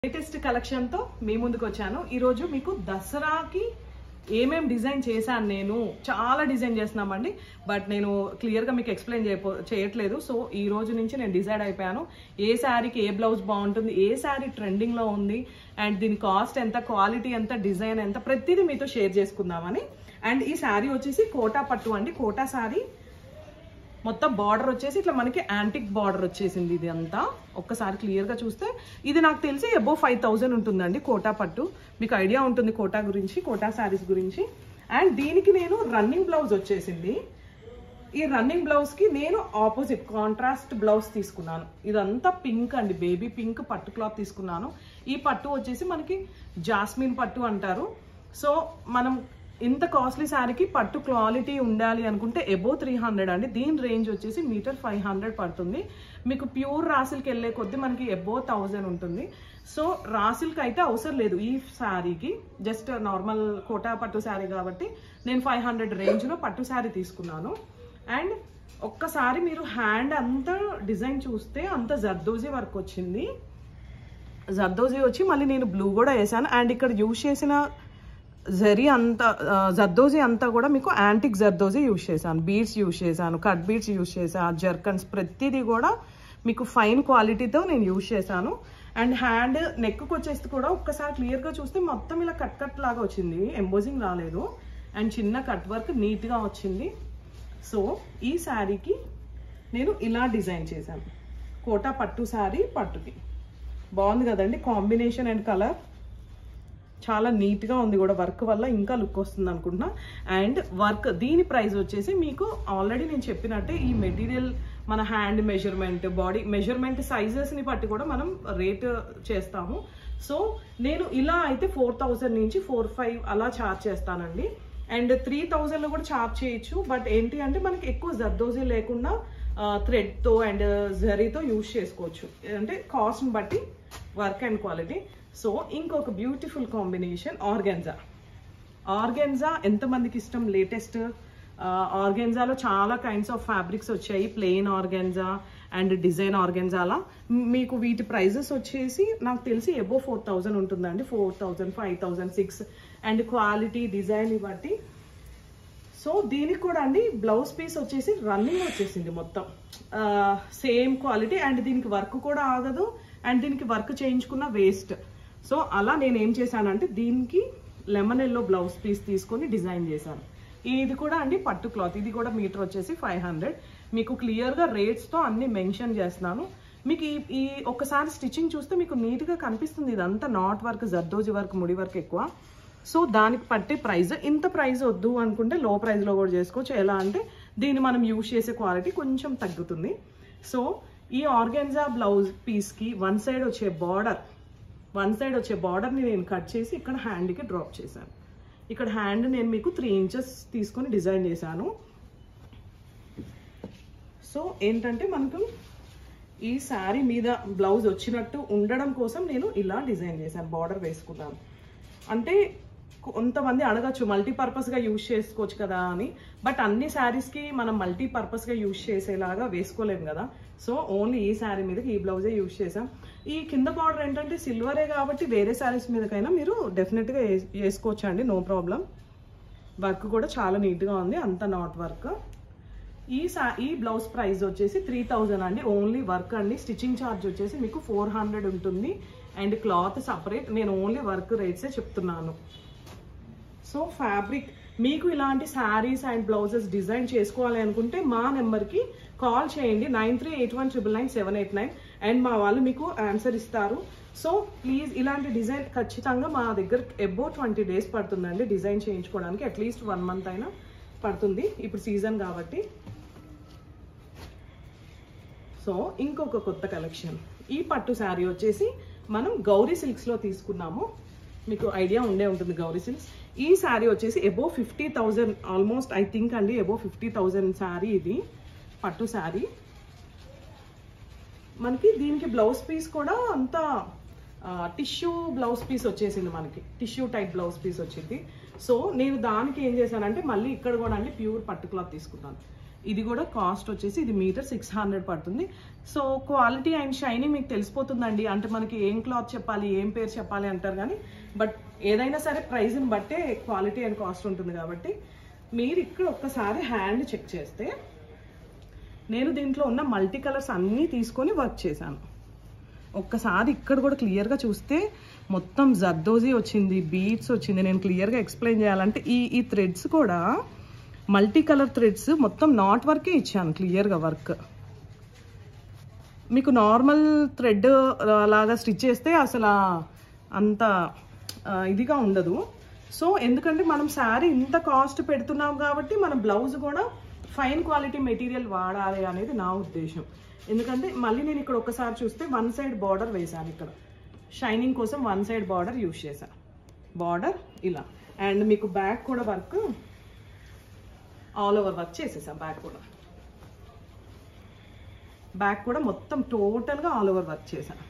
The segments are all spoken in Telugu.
లేటెస్ట్ కలెక్షన్ తో మీ ముందుకు వచ్చాను ఈ రోజు మీకు దసరాకి ఏమేం డిజైన్ చేశాను నేను చాలా డిజైన్ చేస్తున్నామండి బట్ నేను క్లియర్ గా మీకు ఎక్స్ప్లెయిన్ చేయపో చేయట్లేదు సో ఈ రోజు నుంచి నేను డిసైడ్ అయిపోయాను ఏ శారీకి ఏ బ్లౌజ్ బాగుంటుంది ఏ శారీ ట్రెండింగ్ లో ఉంది అండ్ దీని కాస్ట్ ఎంత క్వాలిటీ ఎంత డిజైన్ ఎంత ప్రతిదీ మీతో షేర్ చేసుకుందామని అండ్ ఈ శారీ వచ్చేసి కోటా పట్టు అండి కోటా శారీ మొత్తం బార్డర్ వచ్చేసి ఇట్లా మనకి యాంటిక్ బార్డర్ వచ్చేసింది ఇది అంతా ఒక్కసారి క్లియర్గా చూస్తే ఇది నాకు తెలిసి అబోవ్ ఫైవ్ థౌజండ్ ఉంటుందండి కోటా పట్టు మీకు ఐడియా ఉంటుంది కోటా గురించి కోటా శారీస్ గురించి అండ్ దీనికి నేను రన్నింగ్ బ్లౌజ్ వచ్చేసింది ఈ రన్నింగ్ బ్లౌజ్ కి నేను ఆపోజిట్ కాంట్రాస్ట్ బ్లౌజ్ తీసుకున్నాను ఇదంతా పింక్ అండి బేబీ పింక్ పట్టు క్లాత్ తీసుకున్నాను ఈ పట్టు వచ్చేసి మనకి జాస్మిన్ పట్టు అంటారు సో మనం ఇంత కాస్ట్లీ శారీకి పట్టు క్వాలిటీ ఉండాలి అనుకుంటే ఎబో త్రీ హండ్రెడ్ అండి దీని రేంజ్ వచ్చేసి మీటర్ ఫైవ్ హండ్రెడ్ పడుతుంది మీకు ప్యూర్ రాసిల్కి వెళ్ళే కొద్దీ మనకి ఎబో థౌజండ్ ఉంటుంది సో రాసిల్కి అయితే అవసరం లేదు ఈ శారీకి జస్ట్ నార్మల్ కోటా పట్టు శారీ కాబట్టి నేను ఫైవ్ హండ్రెడ్ రేంజ్లో పట్టు శారీ తీసుకున్నాను అండ్ ఒక్కసారి మీరు హ్యాండ్ అంతా డిజైన్ చూస్తే అంత జర్దోజీ వర్క్ వచ్చింది జర్దోజీ వచ్చి మళ్ళీ నేను బ్లూ కూడా వేసాను అండ్ ఇక్కడ యూజ్ చేసిన జరీ అంతా ఆ, జర్దోజీ అంతా కూడా మీకు యాంటిక్ జర్దోజీ యూజ్ చేశాను బీడ్స్ యూజ్ చేశాను కట్ బీడ్స్ యూజ్ చేశాను జర్కన్స్ ప్రతిదీ కూడా మీకు ఫైన్ క్వాలిటీతో నేను యూజ్ చేశాను అండ్ హ్యాండ్ నెక్కి వచ్చేసి కూడా ఒక్కసారి క్లియర్గా చూస్తే మొత్తం ఇలా కట్ కట్ లాగా వచ్చింది ఎంబోజింగ్ రాలేదు అండ్ చిన్న కట్ వర్క్ నీట్గా వచ్చింది సో ఈ శారీకి నేను ఇలా డిజైన్ చేశాను కోటా పట్టు శారీ పట్టుకి బాగుంది కదండి కాంబినేషన్ అండ్ కలర్ చాలా నీట్గా ఉంది కూడా వర్క్ వల్ల ఇంకా లుక్ వస్తుంది అనుకుంటున్నా అండ్ వర్క్ దీని ప్రైస్ వచ్చేసి మీకు ఆల్రెడీ నేను చెప్పినట్టే ఈ మెటీరియల్ మన హ్యాండ్ మెజర్మెంట్ బాడీ మెజర్మెంట్ సైజెస్ని బట్టి కూడా మనం రేట్ చేస్తాము సో నేను ఇలా అయితే ఫోర్ థౌజండ్ నుంచి ఫోర్ ఫైవ్ అలా చార్జ్ చేస్తానండి అండ్ త్రీ థౌజండ్లో కూడా చార్జ్ చేయొచ్చు బట్ ఏంటి అంటే మనకి ఎక్కువ జర్దోజీ లేకుండా థ్రెడ్తో అండ్ జరీతో యూజ్ చేసుకోవచ్చు అంటే కాస్ట్ని బట్టి వర్క్ అండ్ క్వాలిటీ సో ఇంకొక బ్యూటిఫుల్ కాంబినేషన్ ఆర్గెన్జా ఆర్గెన్జా ఎంతమందికి ఇష్టం లేటెస్ట్ ఆర్గెన్జాలో చాలా కైండ్స్ ఆఫ్ ఫ్యాబ్రిక్స్ వచ్చాయి ప్లెయిన్ ఆర్గెన్జా అండ్ డిజైన్ ఆర్గెన్జాలా మీకు వీటి ప్రైజెస్ వచ్చేసి నాకు తెలిసి ఎబో ఫోర్ థౌజండ్ ఉంటుందండి four thousand five thousand six and quality design బట్టి సో దీనికి కూడా అండి బ్లౌజ్ పీస్ వచ్చేసి రన్నింగ్ వచ్చేసింది మొత్తం సేమ్ క్వాలిటీ అండ్ దీనికి వర్క్ కూడా ఆగదు అండ్ దీనికి వర్క్ చేయించుకున్న వేస్ట్ సో అలా నేను ఏం చేశానంటే దీనికి లెమన్ ఎల్లో బ్లౌజ్ పీస్ తీసుకొని డిజైన్ చేశాను ఇది కూడా అండి పట్టు క్లాత్ ఇది కూడా మీటర్ వచ్చేసి ఫైవ్ హండ్రెడ్ మీకు క్లియర్గా రేట్స్తో అన్ని మెన్షన్ చేస్తున్నాను మీకు ఈ ఈ ఒక్కసారి స్టిచ్చింగ్ చూస్తే మీకు నీట్గా కనిపిస్తుంది ఇదంతా నాట్ వర్క్ జర్దోజీ వర్క్ ముడి వర్క్ ఎక్కువ సో దానికి పట్టే ప్రైస్ ఇంత ప్రైస్ వద్దు అనుకుంటే లో ప్రైస్లో కూడా చేసుకోవచ్చు ఎలా అంటే దీన్ని మనం యూజ్ చేసే క్వాలిటీ కొంచెం తగ్గుతుంది సో ఈ ఆర్గెన్జా బ్లౌజ్ పీస్కి వన్ సైడ్ వచ్చే బార్డర్ వన్ సైడ్ వచ్చే బార్డర్ని నేను కట్ చేసి ఇక్కడ హ్యాండ్కి డ్రాప్ చేశాను ఇక్కడ హ్యాండ్ నేను మీకు త్రీ ఇంచెస్ తీసుకొని డిజైన్ చేశాను సో ఏంటంటే మనకు ఈ శారీ మీద బ్లౌజ్ వచ్చినట్టు ఉండడం కోసం నేను ఇలా డిజైన్ చేశాను బార్డర్ వేసుకున్నాను అంటే కొంతమంది అడగచ్చు మల్టీపర్పస్గా యూజ్ చేసుకోవచ్చు కదా అని బట్ అన్ని శారీస్కి మనం మల్టీపర్పస్గా యూజ్ చేసేలాగా వేసుకోలేము కదా సో ఓన్లీ ఈ శారీ మీదకి ఈ బ్లౌజే యూజ్ చేసాం ఈ కింద బార్డర్ ఏంటంటే సిల్వరే కాబట్టి వేరే శారీస్ మీదకైనా మీరు డెఫినెట్గా వేసుకోవచ్చు అండి నో ప్రాబ్లం వర్క్ కూడా చాలా నీట్గా ఉంది అంత నాట్ వర్క్ ఈ సా ఈ బ్లౌజ్ ప్రైస్ వచ్చేసి త్రీ థౌజండ్ అండి ఓన్లీ వర్క్ అండి స్టిచ్చింగ్ ఛార్జ్ వచ్చేసి మీకు ఫోర్ హండ్రెడ్ ఉంటుంది అండ్ క్లాత్ సపరేట్ నేను ఓన్లీ వర్క్ రేట్సే చెప్తున్నాను సో ఫ్యాబ్రిక్ మీకు ఇలాంటి శారీస్ అండ్ బ్లౌజెస్ డిజైన్ చేసుకోవాలి అనుకుంటే మా నెంబర్కి కాల్ చేయండి nine three eight one triple nine seven eight nine and మా వాళ్ళు మీకు ఆన్సర్ ఇస్తారు సో ప్లీజ్ ఇలాంటి డిజైన్ ఖచ్చితంగా మా దగ్గర ఎబో ట్వంటీ డేస్ పడుతుందండి డిజైన్ చేయించుకోవడానికి అట్లీస్ట్ వన్ మంత్ అయినా పడుతుంది ఇప్పుడు సీజన్ కాబట్టి సో ఇంకొక కొత్త కలెక్షన్ ఈ పట్టు శారీ వచ్చేసి మనం గౌరీ సిల్క్స్లో తీసుకున్నాము మీకు ఐడియా ఉండే ఉంటుంది గౌరీ సిల్క్స్ ఈ శారీ వచ్చేసి above fifty thousand almost I think అండి ఎబో ఫిఫ్టీ థౌజండ్ శారీ ఇది పట్టు శారీ మనకి దీనికి బ్లౌజ్ పీస్ కూడా అంత టిష్యూ బ్లౌజ్ పీస్ వచ్చేసింది మనకి టిష్యూ టైప్ బ్లౌజ్ పీస్ వచ్చింది సో నేను దానికి ఏం చేశానంటే మళ్ళీ ఇక్కడ కూడా అండి ప్యూర్ పట్టు క్లాత్ తీసుకున్నాను ఇది కూడా కాస్ట్ వచ్చేసి ఇది మీటర్ సిక్స్ హండ్రెడ్ పడుతుంది సో క్వాలిటీ అండ్ షైనింగ్ మీకు తెలిసిపోతుందండి అంటే మనకి ఏం క్లాత్ చెప్పాలి ఏం పేరు చెప్పాలి అంటారు కానీ బట్ ఏదైనా సరే ప్రైస్ని బట్టే క్వాలిటీ అండ్ కాస్ట్ ఉంటుంది కాబట్టి మీరు ఇక్కడ ఒక్కసారి హ్యాండ్ చెక్ చేస్తే నేను దీంట్లో ఉన్న మల్టీ కలర్స్ అన్నీ తీసుకొని వర్క్ చేశాను ఒక్కసారి ఇక్కడ కూడా క్లియర్గా చూస్తే మొత్తం జర్దోజీ వచ్చింది బీట్స్ వచ్చింది నేను క్లియర్గా ఎక్స్ప్లెయిన్ చేయాలంటే ఈ ఈ థ్రెడ్స్ కూడా మల్టీ కలర్ థ్రెడ్స్ మొత్తం నాట్ వర్కే ఇచ్చాను క్లియర్గా వర్క్ మీకు నార్మల్ థ్రెడ్ లాగా స్టిచ్ చేస్తే అసలు ఆ- అంత ఆ, ఇదిగా ఉండదు సో ఎందుకంటే మనం శారీ ఇంత కాస్ట్ పెడుతున్నాం కాబట్టి మన బ్లౌజ్ కూడా ఫైన్ క్వాలిటీ మెటీరియల్ వాడాలి అనేది నా ఉద్దేశం ఎందుకంటే మళ్ళీ నేను ఇక్కడ ఒకసారి చూస్తే వన్ సైడ్ బార్డర్ వేశాను ఇక్కడ షైనింగ్ కోసం వన్ సైడ్ బార్డర్ యూజ్ చేశాను బార్డర్ ఇలా అండ్ మీకు బ్యాక్ కూడా వర్క్ ఆల్ ఓవర్ వర్క్ చేసేసాం బ్యాక్ కూడా బ్యాక్ కూడా మొత్తం టోటల్గా ఆల్ ఓవర్ వర్క్ చేశాను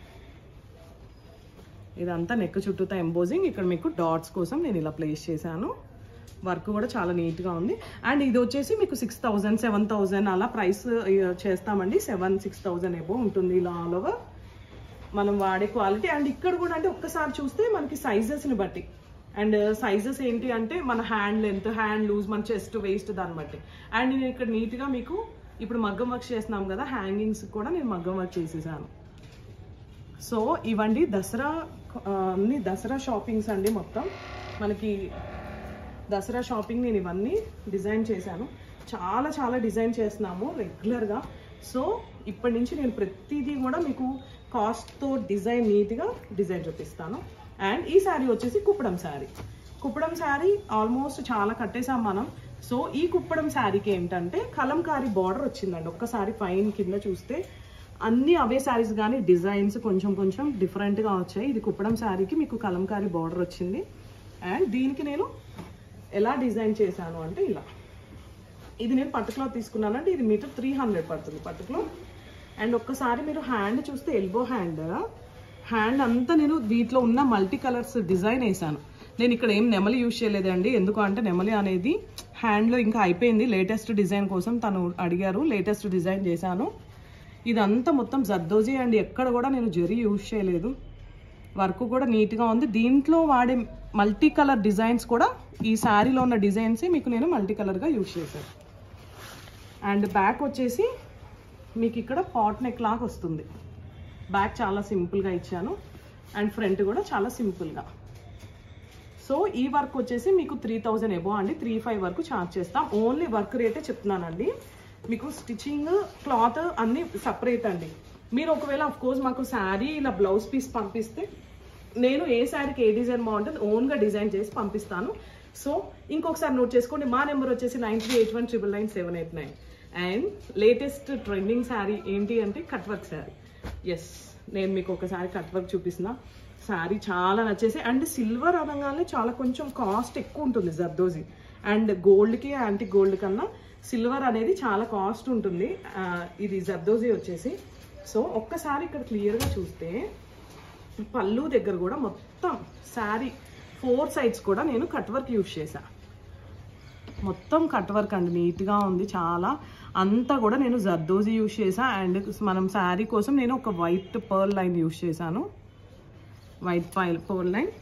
ఇదంతా నెక్ చుట్టూతా ఎంబోజింగ్ ఇక్కడ మీకు డాట్స్ కోసం నేను ఇలా ప్లేస్ చేశాను వర్క్ కూడా చాలా నీట్గా ఉంది అండ్ ఇది వచ్చేసి మీకు సిక్స్ థౌజండ్ సెవెన్ థౌజండ్ అలా ప్రైస్ చేస్తామండి సెవెన్ సిక్స్ థౌజండ్ ఏవో ఉంటుంది ఇలా ఆల్ ఓవర్ మనం వాడే క్వాలిటీ అండ్ ఇక్కడ కూడా అంటే ఒక్కసారి చూస్తే మనకి సైజెస్ని బట్టి అండ్ సైజెస్ ఏంటి అంటే మన హ్యాండ్ లెంత్ హ్యాండ్ లూజ్ మన చెస్ట్ వేస్ట్ దాన్ని బట్టి అండ్ నేను ఇక్కడ నీట్గా మీకు ఇప్పుడు మగ్గం వర్క్ చేస్తున్నాం కదా హ్యాంగింగ్స్ కూడా నేను మగ్గం వర్క్ చేసేసాను సో ఇవండి దసరా ఆ, అన్ని దసరా షాపింగ్స్ అండి మొత్తం మనకి దసరా షాపింగ్ నేను ఇవన్నీ డిజైన్ చేశాను చాలా చాలా డిజైన్ చేస్తున్నాము రెగ్యులర్గా సో ఇప్పటి నుంచి నేను ప్రతిదీ కూడా మీకు కాస్ట్తో డిజైన్ నీట్గా డిజైన్ చూపిస్తాను అండ్ ఈ శారీ వచ్చేసి కుప్పడం శారీ కుప్పడం శారీ ఆల్మోస్ట్ చాలా కట్టేసాం మనం సో ఈ కుప్పడం శారీకి ఏంటంటే కలంకారీ బార్డర్ వచ్చిందండి ఒక్కసారి పైన కింద చూస్తే అన్ని అవే శారీస్ కానీ డిజైన్స్ కొంచెం కొంచెం డిఫరెంట్గా వచ్చాయి ఇది కుప్పడం శారీకి మీకు కలంకారీ బార్డర్ వచ్చింది అండ్ దీనికి నేను ఎలా డిజైన్ చేశాను అంటే ఇలా ఇది నేను పట్టు క్లాత్ తీసుకున్నానంటే ఇది మీటర్ త్రీ హండ్రెడ్ పడుతుంది పట్టు క్లాత్ అండ్ ఒక్కసారి మీరు హ్యాండ్ చూస్తే ఎల్బో హ్యాండ్ హ్యాండ్ అంతా నేను వీటిలో ఉన్న మల్టీ కలర్స్ డిజైన్ వేసాను నేను ఇక్కడ ఏం నెమలి యూజ్ చేయలేదండి ఎందుకు అంటే నెమలి అనేది హ్యాండ్లో ఇంకా అయిపోయింది లేటెస్ట్ డిజైన్ కోసం తను అడిగారు లేటెస్ట్ డిజైన్ చేశాను ఇదంతా మొత్తం జర్దోజీ అండి ఎక్కడ కూడా నేను జరీ యూజ్ చేయలేదు వర్క్ కూడా నీట్గా ఉంది దీంట్లో వాడే మల్టీ కలర్ డిజైన్స్ కూడా ఈ శారీలో ఉన్న డిజైన్సే మీకు నేను మల్టీ కలర్గా యూజ్ చేశాను అండ్ బ్యాక్ వచ్చేసి మీకు ఇక్కడ పాట్ నెక్ లాగా వస్తుంది బ్యాక్ చాలా సింపుల్గా ఇచ్చాను అండ్ ఫ్రంట్ కూడా చాలా సింపుల్గా సో ఈ వర్క్ వచ్చేసి మీకు త్రీ థౌజండ్ ఎబో అండి త్రీ ఫైవ్ వరకు ఛార్జ్ చేస్తాం ఓన్లీ వర్క్ రేటే చెప్తున్నానండి మీకు స్టిచ్చింగ్ క్లాత్ అన్నీ సపరేట్ అండి మీరు ఒకవేళ అఫ్ కోర్స్ మాకు శారీ ఇలా బ్లౌజ్ పీస్ పంపిస్తే నేను ఏ శారీకి ఏ డిజైన్ బాగుంటుంది ఓన్గా డిజైన్ చేసి పంపిస్తాను సో ఇంకొకసారి నోట్ చేసుకోండి మా నెంబర్ వచ్చేసి nine three eight one triple nine seven eight nine and latest trending sari ఏంటి అంటే కట్ వర్క్ శారీ ఎస్ నేను మీకు ఒకసారి కట్ వర్క్ చూపిస్తున్నా శారీ చాలా నచ్చేసి అండ్ సిల్వర్ అనగానే చాలా కొంచెం కాస్ట్ ఎక్కువ ఉంటుంది జర్దోజీ అండ్ గోల్డ్కి యాంటీ గోల్డ్ కన్నా సిల్వర్ అనేది చాలా కాస్ట్ ఉంటుంది ఆ, ఇది జర్దోజీ వచ్చేసి సో ఒక్కసారి ఇక్కడ క్లియర్గా చూస్తే పళ్ళు దగ్గర కూడా మొత్తం శారీ ఫోర్ సైడ్స్ కూడా నేను కట్ వర్క్ యూజ్ చేశా మొత్తం కట్ వర్క్ అండి నీట్గా ఉంది చాలా అంతా కూడా నేను జర్దోజీ యూజ్ చేసా అండ్ మనం శారీ కోసం నేను ఒక వైట్ పర్ల్ లైన్ యూజ్ చేశాను వైట్ పైల్ పర్ల్ లైన్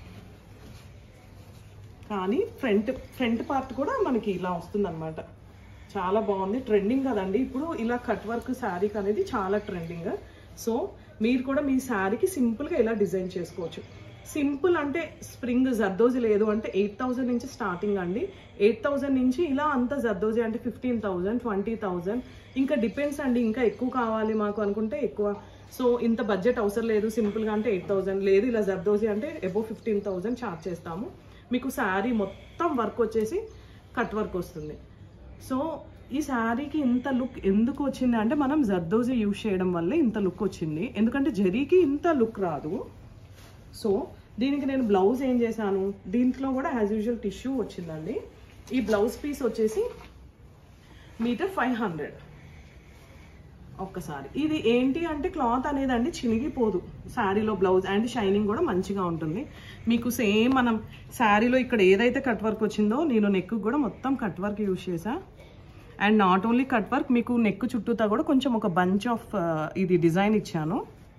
కానీ ఫ్రంట్ ఫ్రంట్ పార్ట్ కూడా మనకి ఇలా వస్తుందన్నమాట చాలా బాగుంది ట్రెండింగ్ కదండి ఇప్పుడు ఇలా కట్ వర్క్ శారీకి అనేది చాలా ట్రెండింగ్ సో మీరు కూడా మీ శారీకి సింపుల్గా ఇలా డిజైన్ చేసుకోవచ్చు సింపుల్ అంటే స్ప్రింగ్ జర్దోజీ లేదు అంటే ఎయిట్ థౌజండ్ నుంచి స్టార్టింగ్ అండి ఎయిట్ థౌజండ్ నుంచి ఇలా అంత జర్దోజీ అంటే ఫిఫ్టీన్ థౌజండ్ ట్వంటీ థౌజండ్ ఇంకా డిపెండ్స్ అండి ఇంకా ఎక్కువ కావాలి మాకు అనుకుంటే ఎక్కువ సో ఇంత బడ్జెట్ అవసరం లేదు సింపుల్గా అంటే ఎయిట్ థౌజండ్ లేదు ఇలా జర్దోజీ అంటే అబోవ్ ఫిఫ్టీన్ థౌజండ్ ఛార్జ్ చేస్తాము మీకు శారీ మొత్తం వర్క్ వచ్చేసి కట్ వర్క్ వస్తుంది సో ఈ శారీకి ఇంత లుక్ ఎందుకు వచ్చింది అంటే మనం జర్దోజీ యూజ్ చేయడం వల్లే ఇంత లుక్ వచ్చింది ఎందుకంటే జరీకి ఇంత లుక్ రాదు సో దీనికి నేను బ్లౌజ్ ఏం చేశాను దీంట్లో కూడా యాజ్ యూజువల్ టిష్యూ వచ్చిందండి ఈ బ్లౌజ్ పీస్ వచ్చేసి మీటర్ ఫైవ్ హండ్రెడ్ ఒక్కసారి ఇది ఏంటి అంటే క్లాత్ అనేది అండి చినిగిపోదు శారీలో బ్లౌజ్ అండ్ షైనింగ్ కూడా మంచిగా ఉంటుంది మీకు సేమ్ మనం శారీలో ఇక్కడ ఏదైతే కట్ వర్క్ వచ్చిందో నేను నెక్ కూడా మొత్తం కట్ వర్క్ యూజ్ చేసా and not only cut work మీకు నెక్ చుట్టూతా కూడా కొంచెం ఒక బంచ్ ఆఫ్ ఇది డిజైన్ ఇచ్చాను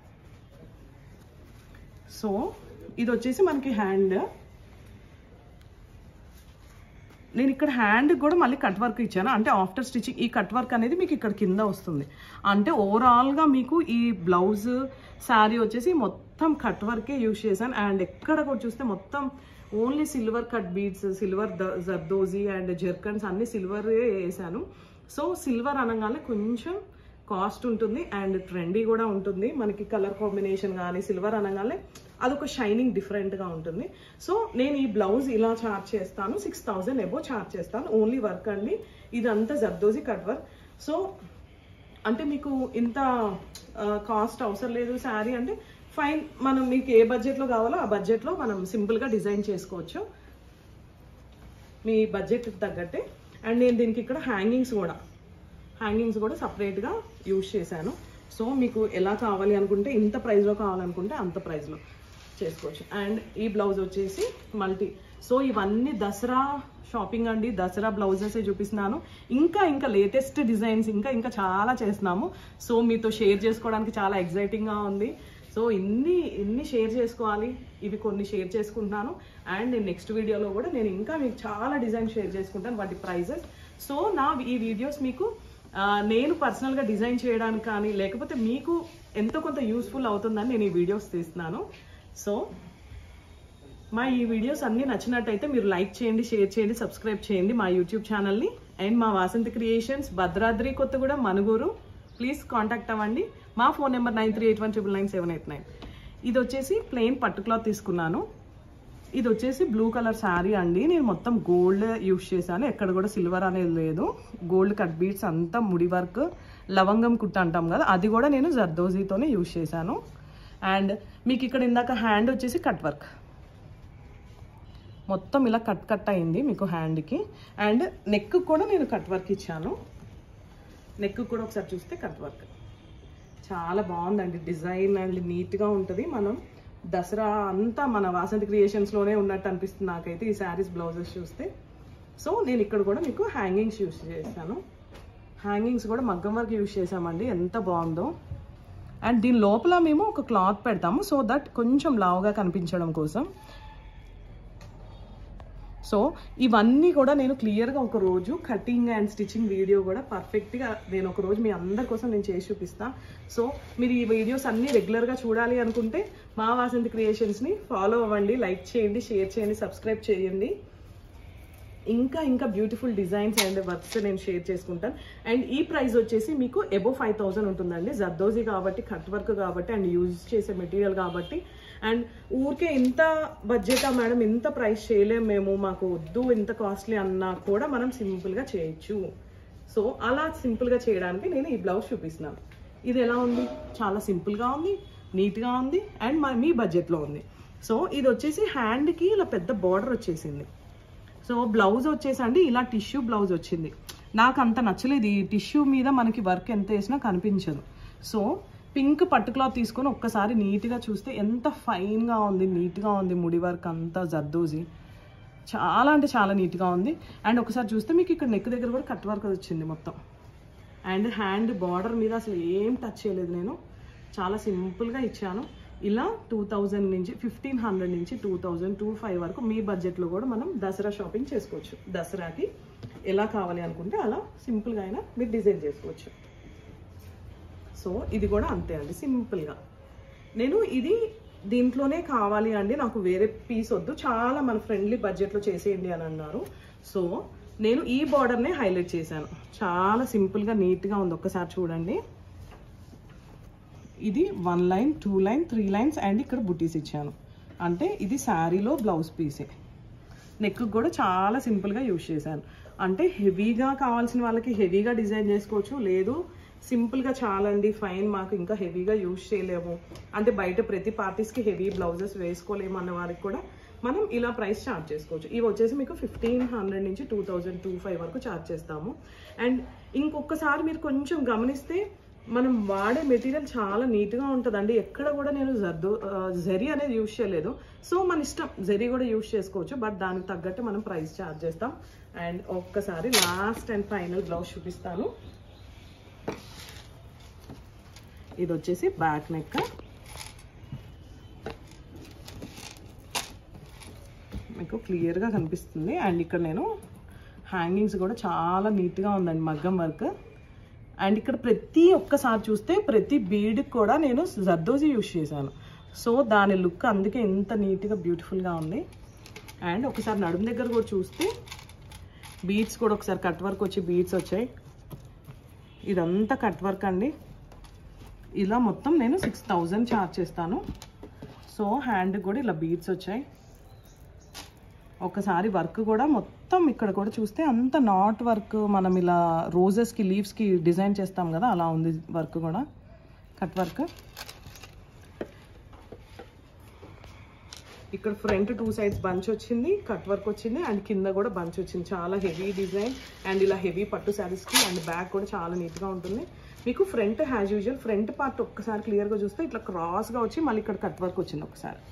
సో ఇది వచ్చేసి మనకి హ్యాండ్ నేను ఇక్కడ హ్యాండ్ కూడా మళ్ళీ కట్ వర్క్ ఇచ్చాను అంటే ఆఫ్టర్ స్టిచ్చింగ్ ఈ కట్ వర్క్ అనేది మీకు ఇక్కడ కింద వస్తుంది అంటే ఓవరాల్గా మీకు ఈ బ్లౌజ్ శారీ వచ్చేసి మొత్తం కట్ వర్కే యూజ్ చేశాను అండ్ ఎక్కడ కూడా చూస్తే మొత్తం only silver cut beads silver zardozi and zircons అన్ని సిల్వర్ వేసాను సో సిల్వర్ అనగానే కొంచెం కాస్ట్ ఉంటుంది అండ్ ట్రెండీ కూడా ఉంటుంది మనకి కలర్ కాంబినేషన్ కానీ సిల్వర్ అనగానే అదొక షైనింగ్ డిఫరెంట్గా ఉంటుంది సో నేను ఈ బ్లౌజ్ ఇలా చార్జ్ చేస్తాను సిక్స్ థౌజండ్ ఎబో చార్జ్ చేస్తాను ఓన్లీ వర్క్ అండి ఇదంతా జర్దోజీ కట్ వర్క్ సో అంటే మీకు ఇంత కాస్ట్ అవసరం లేదు శారీ అంటే ఫైన్ మనం మీకు ఏ బడ్జెట్లో కావాలో ఆ బడ్జెట్లో మనం సింపుల్గా డిజైన్ చేసుకోవచ్చు మీ బడ్జెట్ తగ్గట్టే అండ్ నేను దీనికి ఇక్కడ హ్యాంగింగ్స్ కూడా హ్యాంగింగ్స్ కూడా సపరేట్గా యూజ్ చేశాను సో మీకు ఎలా కావాలి అనుకుంటే ఇంత ప్రైస్లో కావాలనుకుంటే అంత ప్రైస్లో చేసుకోవచ్చు అండ్ ఈ బ్లౌజ్ వచ్చేసి మల్టీ సో ఇవన్నీ దసరా షాపింగ్ అండి దసరా బ్లౌజెస్ చూపిస్తున్నాను ఇంకా ఇంకా లేటెస్ట్ డిజైన్స్ ఇంకా ఇంకా చాలా చేస్తున్నాము సో మీతో షేర్ చేసుకోవడానికి చాలా ఎగ్జైటింగ్గా ఉంది సో ఇన్ని ఇన్ని షేర్ చేసుకోవాలి ఇవి కొన్ని షేర్ చేసుకుంటున్నాను అండ్ నేను నెక్స్ట్ వీడియోలో కూడా నేను ఇంకా మీకు చాలా డిజైన్ షేర్ చేసుకుంటాను వాటి ప్రైజెస్ సో నా ఈ వీడియోస్ మీకు ఆ, నేను పర్సనల్గా డిజైన్ చేయడానికి కానీ లేకపోతే మీకు ఎంతో కొంత యూస్ఫుల్ అవుతుందని నేను ఈ వీడియోస్ తీస్తున్నాను సో మా ఈ వీడియోస్ అన్నీ నచ్చినట్టయితే మీరు లైక్ చేయండి షేర్ చేయండి సబ్స్క్రైబ్ చేయండి మా యూట్యూబ్ ఛానల్ని అండ్ మా వాసంతి క్రియేషన్స్ భద్రాద్రి కొత్తగూడెం మనుగూరు ప్లీజ్ కాంటాక్ట్ అవ్వండి మా phone number nine three eight one triple nine seven eight nine ఇది వచ్చేసి ప్లెయిన్ పట్టు క్లాత్ తీసుకున్నాను ఇది వచ్చేసి బ్లూ కలర్ శారీ అండి నేను మొత్తం గోల్డ్ యూస్ చేశాను ఎక్కడ కూడా సిల్వర్ అనేది లేదు గోల్డ్ కట్ బీడ్స్ అంతా ముడి వర్క్ లవంగం కుట్ట అంటాం కదా అది కూడా నేను జర్దోజీతోనే యూస్ చేశాను అండ్ మీకు ఇక్కడ ఇందాక హ్యాండ్ వచ్చేసి కట్ వర్క్ మొత్తం ఇలా కట్ కట్ అయింది మీకు హ్యాండ్కి అండ్ నెక్ కూడా నేను కట్ వర్క్ ఇచ్చాను నెక్ కూడా ఒకసారి చూస్తే కట్ వర్క్ చాలా బాగుందండి డిజైన్ అండ్ నీట్గా ఉంటుంది మనం దసరా అంతా మన వాసంతి క్రియేషన్స్లోనే ఉన్నట్టు అనిపిస్తుంది నాకైతే ఈ శారీస్ బ్లౌజెస్ చూస్తే సో నేను ఇక్కడ కూడా మీకు హ్యాంగింగ్స్ యూస్ చేశాను హ్యాంగింగ్స్ కూడా మగ్గం వర్క్ యూస్ చేసామండి ఎంత బాగుందో అండ్ దీని లోపల మేము ఒక క్లాత్ పెడతాము సో దట్ కొంచెం లావుగా కనిపించడం కోసం సో ఇవన్నీ కూడా నేను క్లియర్గా ఒక రోజు కటింగ్ అండ్ స్టిచ్చింగ్ వీడియో కూడా పర్ఫెక్ట్గా నేను ఒక రోజు మీ అందరి కోసం నేను చేసి చూపిస్తా సో మీరు ఈ వీడియోస్ అన్నీ రెగ్యులర్గా చూడాలి అనుకుంటే మా వాసంతి క్రియేషన్స్ని ఫాలో అవ్వండి లైక్ చేయండి షేర్ చేయండి సబ్స్క్రైబ్ చేయండి ఇంకా ఇంకా బ్యూటిఫుల్ డిజైన్స్ అండ్ వర్క్స్ నేను షేర్ చేసుకుంటాను అండ్ ఈ ప్రైస్ వచ్చేసి మీకు ఎబో ఫైవ్ థౌసండ్ ఉంటుందండి జర్దోజీ కాబట్టి కట్ వర్క్ కాబట్టి అండ్ యూజ్ చేసే మెటీరియల్ కాబట్టి అండ్ ఊరికే ఇంత బడ్జెటా మేడం ఇంత ప్రైస్ చేయలేము మేము మాకు వద్దు ఇంత కాస్ట్లీ అన్నా కూడా మనం సింపుల్గా చేయొచ్చు సో అలా సింపుల్గా చేయడానికి నేను ఈ బ్లౌజ్ చూపిస్తున్నాను ఇది ఎలా ఉంది చాలా సింపుల్గా ఉంది నీట్గా ఉంది అండ్ మా మీ బడ్జెట్లో ఉంది సో ఇది వచ్చేసి హ్యాండ్కి ఇలా పెద్ద బార్డర్ వచ్చేసింది సో బ్లౌజ్ వచ్చేసి అండి ఇలా టిష్యూ బ్లౌజ్ వచ్చింది నాకు అంత నచ్చలేదు ఈ టిష్యూ మీద మనకి వర్క్ ఎంత వేసినా కనిపించదు సో పింక్ పట్టు క్లాత్ తీసుకొని ఒక్కసారి నీట్గా చూస్తే ఎంత ఫైన్గా ఉంది నీట్గా ఉంది ముడి వర్క్ అంతా జర్దోజీ చాలా అంటే చాలా నీట్గా ఉంది అండ్ ఒకసారి చూస్తే మీకు ఇక్కడ నెక్ దగ్గర కూడా కట్ వర్క్ వచ్చింది మొత్తం అండ్ హ్యాండ్ బార్డర్ మీద అసలు ఏం టచ్ చేయలేదు నేను చాలా సింపుల్గా ఇచ్చాను ఇలా టూ థౌజండ్ నుంచి ఫిఫ్టీన్ హండ్రెడ్ నుంచి టూ థౌజండ్ టూ ఫైవ్ వరకు మీ బడ్జెట్లో కూడా మనం దసరా షాపింగ్ చేసుకోవచ్చు దసరాకి ఎలా కావాలి అనుకుంటే అలా సింపుల్గా అయినా మీరు డిజైన్ చేసుకోవచ్చు సో ఇది కూడా అంతే అండి సింపుల్గా నేను ఇది దీంట్లోనే కావాలి అండి నాకు వేరే పీస్ వద్దు చాలా మన ఫ్రెండ్లీ బడ్జెట్లో చేసేయండి అని అన్నారు సో నేను ఈ బార్డర్నే హైలైట్ చేశాను చాలా సింపుల్గా నీట్గా ఉంది ఒక్కసారి చూడండి ఇది one line two line three lines and ఇక్కడ బుటీస్ ఇచ్చాను అంటే ఇది శారీలో బ్లౌజ్ పీసే నెక్ కూడా చాలా సింపుల్గా యూజ్ చేశాను అంటే హెవీగా కావాల్సిన వాళ్ళకి హెవీగా డిజైన్ చేసుకోవచ్చు లేదు సింపుల్గా చాలండి ఫైన్ మాకు ఇంకా హెవీగా యూజ్ చేయలేము అంటే బయట ప్రతి పార్టీస్కి హెవీ బ్లౌజెస్ వేసుకోలేము అన్న వారికి కూడా మనం ఇలా ప్రైస్ చార్జ్ చేసుకోవచ్చు ఇవి వచ్చేసి మీకు ఫిఫ్టీన్ హండ్రెడ్ నుంచి టూ థౌజండ్ టూ ఫైవ్ వరకు చార్జ్ చేస్తాము అండ్ ఇంకొకసారి మీరు కొంచెం గమనిస్తే మనం వాడే మెటీరియల్ చాలా నీట్గా ఉంటుందండి ఎక్కడ కూడా నేను జర్దో ఆ, జరీ అనేది యూజ్ చేయలేదు సో మన ఇష్టం జరీ కూడా యూజ్ చేసుకోవచ్చు బట్ దానికి తగ్గట్టు మనం ప్రైస్ ఛార్జ్ చేస్తాం అండ్ ఒక్కసారి లాస్ట్ అండ్ ఫైనల్ బ్లౌజ్ చూపిస్తాను ఇది వచ్చేసి బ్యాక్ నెక్ మీకు క్లియర్గా కనిపిస్తుంది అండ్ ఇక్కడ నేను హ్యాంగింగ్స్ కూడా చాలా నీట్గా ఉందండి మగ్గం వర్క్ అండ్ ఇక్కడ ప్రతి ఒక్కసారి చూస్తే ప్రతి బీడ్కి కూడా నేను జర్దోజీ యూస్ చేశాను సో దాని లుక్ అందుకే ఎంత నీట్గా బ్యూటిఫుల్గా ఉంది అండ్ ఒకసారి నడుము దగ్గర కూడా చూస్తే బీడ్స్ కూడా ఒకసారి కట్ వర్క్ వచ్చి బీడ్స్ వచ్చాయి ఇదంతా కట్ వర్క్ అండి ఇలా మొత్తం నేను సిక్స్ థౌజండ్ ఛార్జ్ చేస్తాను సో హ్యాండ్ కూడా ఇలా బీడ్స్ వచ్చాయి ఒకసారి వర్క్ కూడా మొత్తం ఇక్కడ కూడా చూస్తే అంత నాట్ వర్క్ మనం ఇలా రోజెస్కి లీవ్స్కి డిజైన్ చేస్తాం కదా అలా ఉంది వర్క్ కూడా కట్ వర్క్ ఇక్కడ ఫ్రంట్ టూ సైడ్స్ బంచ్ వచ్చింది కట్ వర్క్ వచ్చింది అండ్ కింద కూడా బంచ్ వచ్చింది చాలా హెవీ డిజైన్ అండ్ ఇలా హెవీ పట్టు శారీస్కి అండ్ బ్యాక్ కూడా చాలా నీట్గా ఉంటుంది మీకు front as usual front part ఒక్కసారి క్లియర్గా చూస్తే ఇట్లా క్రాస్గా వచ్చి మళ్ళీ ఇక్కడ కట్ వర్క్ వచ్చింది ఒకసారి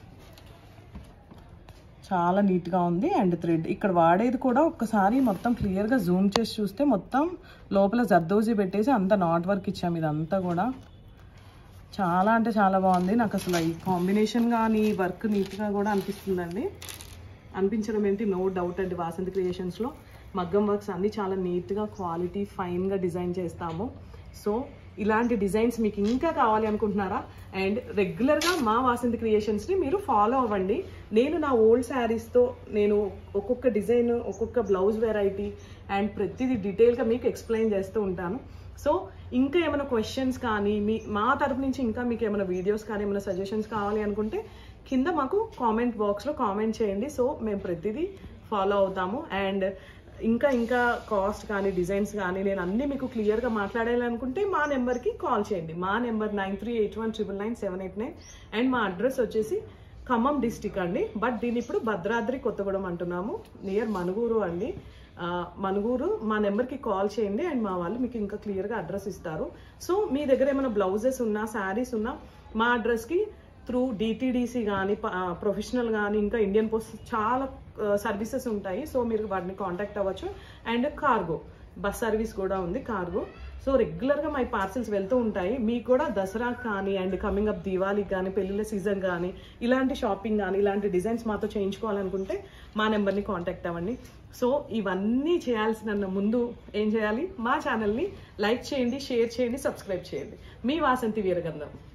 చాలా నీట్గా ఉంది అండ్ థ్రెడ్ ఇక్కడ వాడేది కూడా ఒక్కసారి మొత్తం క్లియర్గా జూమ్ చేసి చూస్తే మొత్తం లోపల జర్దోజీ పెట్టేసి అంత నాట్ వర్క్ ఇచ్చాము ఇదంతా కూడా చాలా అంటే చాలా బాగుంది నాకు అసలు ఈ కాంబినేషన్ కానీ వర్క్ నీట్గా కూడా అనిపిస్తుందండి అనిపించడం ఏంటి నో డౌట్ అండి వాసంతి క్రియేషన్స్లో మగ్గం వర్క్స్ అన్నీ చాలా నీట్గా క్వాలిటీ ఫైన్గా డిజైన్ చేస్తాము సో ఇలాంటి డిజైన్స్ మీకు ఇంకా కావాలి అనుకుంటున్నారా అండ్ రెగ్యులర్గా మా వాసంతి క్రియేషన్స్ని మీరు ఫాలో అవ్వండి నేను నా ఓల్డ్ శారీస్తో నేను ఒక్కొక్క డిజైన్ ఒక్కొక్క బ్లౌజ్ వెరైటీ అండ్ ప్రతిదీ డీటెయిల్గా మీకు ఎక్స్ప్లెయిన్ చేస్తూ ఉంటాను సో ఇంకా ఏమైనా క్వశ్చన్స్ కానీ మీ మా తరపు నుంచి ఇంకా మీకు ఏమైనా వీడియోస్ కానీ ఏమైనా సజెషన్స్ కావాలి అనుకుంటే కింద మాకు కామెంట్ బాక్స్లో కామెంట్ చేయండి సో మేము ప్రతిదీ ఫాలో అవుతాము అండ్ ఇంకా ఇంకా కాస్ట్ కానీ డిజైన్స్ కానీ నేను అన్నీ మీకు క్లియర్గా మాట్లాడాలనుకుంటే మా నెంబర్కి కాల్ చేయండి మా number nine three eight one triple nine seven eight nine and మా అడ్రస్ వచ్చేసి ఖమ్మం డిస్టిక్ అండి బట్ దీని ఇప్పుడు భద్రాద్రి కొత్తగూడెం అంటున్నాము నియర్ మనుగూరు అండి ఆ, మనుగూరు మా నెంబర్కి కాల్ చేయండి అండ్ మా వాళ్ళు మీకు ఇంకా క్లియర్గా అడ్రస్ ఇస్తారు సో మీ దగ్గర ఏమైనా బ్లౌజెస్ ఉన్నా శారీస్ ఉన్నా మా అడ్రస్కి త్రూ డిటీడీసీ కానీ ప్రొఫెషనల్ కానీ ఇంకా ఇండియన్ పోస్ట్ చాలా సర్వీసెస్ ఉంటాయి సో మీరు వాటిని కాంటాక్ట్ అవ్వచ్చు అండ్ కార్గో బస్ సర్వీస్ కూడా ఉంది కార్గో సో రెగ్యులర్గా మై పార్సల్స్ వెళ్తూ ఉంటాయి మీకు కూడా దసరా కానీ అండ్ కమింగ్ అప్ దివాళీకి కానీ పెళ్ళిళ్ళ సీజన్ కానీ ఇలాంటి షాపింగ్ కానీ ఇలాంటి డిజైన్స్ మాతో చేయించుకోవాలనుకుంటే మా నెంబర్ని కాంటాక్ట్ అవ్వండి సో ఇవన్నీ చేయాల్సిన ముందు ఏం చేయాలి మా ఛానల్ని లైక్ చేయండి షేర్ చేయండి సబ్స్క్రైబ్ చేయండి మీ వాసంతి వీరగంధం